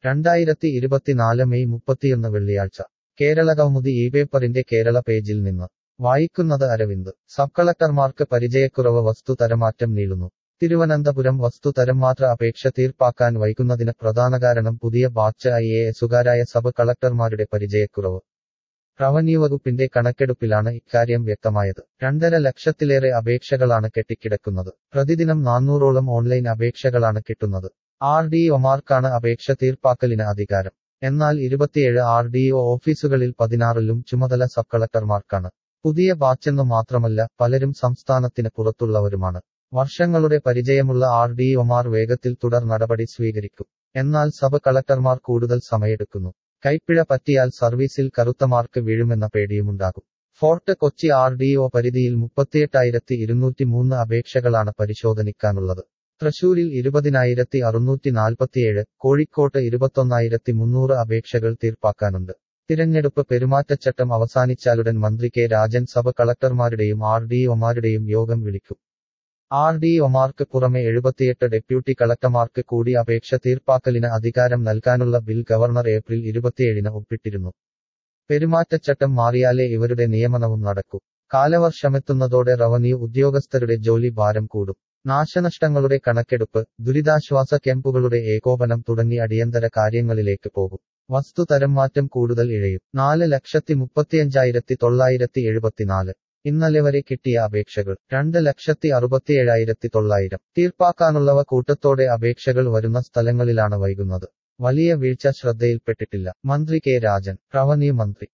രണ്ടായിരത്തി ഇരുപത്തിനാല് മെയ് മുപ്പത്തിയൊന്ന് വെള്ളിയാഴ്ച കേരള കൗമുദി ഈ പേപ്പറിന്റെ കേരള പേജിൽ നിന്ന് വായിക്കുന്നത് അരവിന്ദ് സബ് കളക്ടർമാർക്ക് പരിചയക്കുറവ് വസ്തു തരമാറ്റം നീളുന്നു തിരുവനന്തപുരം വസ്തു തരംമാറ്റ അപേക്ഷ തീർപ്പാക്കാൻ വൈകുന്നതിന് പ്രധാന കാരണം പുതിയ ബാച്ച് ഐ എ എസുകാരായ സബ് കളക്ടർമാരുടെ പരിചയക്കുറവ് റവന്യൂ വകുപ്പിന്റെ കണക്കെടുപ്പിലാണ് ഇക്കാര്യം വ്യക്തമായത് രണ്ടര ലക്ഷത്തിലേറെ അപേക്ഷകളാണ് കെട്ടിക്കിടക്കുന്നത് പ്രതിദിനം നാനൂറോളം ഓൺലൈൻ അപേക്ഷകളാണ് കിട്ടുന്നത് ആർ ഡി ഒമാർക്കാണ് അപേക്ഷ തീർപ്പാക്കലിന് അധികാരം എന്നാൽ ഇരുപത്തിയേഴ് ആർ ഡി ഒ ഓഫീസുകളിൽ പതിനാറിലും ചുമതല സബ് കളക്ടർമാർക്കാണ് പുതിയ ബാച്ചെന്നു മാത്രമല്ല പലരും സംസ്ഥാനത്തിന് പുറത്തുള്ളവരുമാണ് വർഷങ്ങളുടെ പരിചയമുള്ള ആർ ഡി ഒമാർ വേഗത്തിൽ തുടർ നടപടി സ്വീകരിക്കും എന്നാൽ സബ് കളക്ടർമാർ കൂടുതൽ സമയെടുക്കുന്നു കൈപ്പിഴ പറ്റിയാൽ സർവീസിൽ കറുത്ത മാർക്ക് വീഴുമെന്ന പേടിയുമുണ്ടാകും fort Kochi R D O പരിധിയിൽ മുപ്പത്തിയെട്ടായിരത്തി ഇരുന്നൂറ്റി മൂന്ന് അപേക്ഷകളാണ് പരിശോധനിക്കാനുള്ളത് തൃശൂരിൽ ഇരുപതിനായിരത്തി അറുന്നൂറ്റി നാൽപ്പത്തിയേഴ് കോഴിക്കോട്ട് ഇരുപത്തൊന്നായിരത്തി മുന്നൂറ് അപേക്ഷകൾ തീർപ്പാക്കാനുണ്ട് തിരഞ്ഞെടുപ്പ് പെരുമാറ്റച്ചട്ടം അവസാനിച്ചാലുടൻ മന്ത്രി കെ രാജൻ സബ് കളക്ടർമാരുടെയും ആർ ഡി ഒമാരുടെയും യോഗം വിളിക്കും ആർ ഡി ഒമാർക്ക് പുറമെ എഴുപത്തിയെട്ട് ഡെപ്യൂട്ടി കളക്ടർമാർക്ക് കൂടി അപേക്ഷ തീർപ്പാക്കലിന് അധികാരം നൽകാനുള്ള ബിൽ ഗവർണർ ഏപ്രിൽ ഇരുപത്തിയേഴിന് ഒപ്പിട്ടിരുന്നു പെരുമാറ്റച്ചട്ടം മാറിയാലേ ഇവരുടെ നിയമനവും നടക്കൂ കാലവർഷമെത്തുന്നതോടെ റവന്യൂ ഉദ്യോഗസ്ഥരുടെ ജോലി ഭാരം കൂടും നാശനഷ്ടങ്ങളുടെ കണക്കെടുപ്പ് ദുരിതാശ്വാസ ക്യാമ്പുകളുടെ ഏകോപനം തുടങ്ങി അടിയന്തര കാര്യങ്ങളിലേക്ക് പോകും വസ്തു തരം മാറ്റം കൂടുതൽ ഇഴയും നാല് ലക്ഷത്തി മുപ്പത്തിയഞ്ചായിരത്തി തൊള്ളായിരത്തി എഴുപത്തിനാല് ഇന്നലെ വരെ കിട്ടിയ അപേക്ഷകൾ രണ്ട് ലക്ഷത്തി അറുപത്തിയേഴായിരത്തി തൊള്ളായിരം തീർപ്പാക്കാനുള്ളവ കൂട്ടത്തോടെ അപേക്ഷകൾ വരുന്ന സ്ഥലങ്ങളിലാണ് വൈകുന്നത് വലിയ വീഴ്ച ശ്രദ്ധയിൽപ്പെട്ടിട്ടില്ല മന്ത്രി കെ രാജൻ റവന്യൂ മന്ത്രി